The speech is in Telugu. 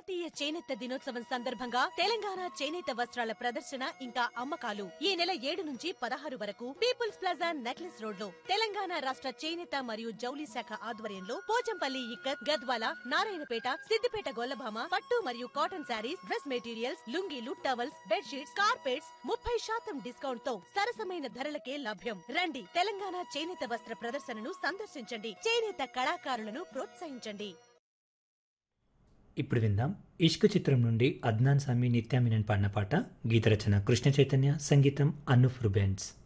జాతీయ చేనేత దినోత్సవం సందర్భంగా తెలంగాణ చేనేత వస్త్రాల ప్రదర్శన ఇంకా అమ్మకాలు ఈ నెల ఏడు నుంచి పదహారు వరకు పీపుల్స్ ప్లాజా నెక్లెస్ రోడ్ లో తెలంగాణ రాష్ట్ర చేనేత మరియు జౌలి శాఖ ఆధ్వర్యంలో పోచంపల్లి ఇక్కత్ గద్వాల నారాయణపేట సిద్దిపేట గొల్లభామ పట్టు మరియు కాటన్ శారీస్ డ్రెస్ మెటీరియల్స్ లుంగీలు టవల్స్ బెడ్షీట్స్ కార్పెట్స్ ముప్పై శాతం డిస్కౌంట్ తో సరసమైన ధరలకే లభ్యం రండి తెలంగాణ చేనేత వస్త్ర ప్రదర్శనను సందర్శించండి చేనేత కళాకారులను ప్రోత్సహించండి ఇప్పుడు విందాం ఇష్క్ చిత్రం నుండి అద్నాన్ సామి నిత్యామినన్ పాడిన పాట గీత రచన కృష్ణ చైతన్య సంగీతం అన్నుఫ్ రుబెన్స్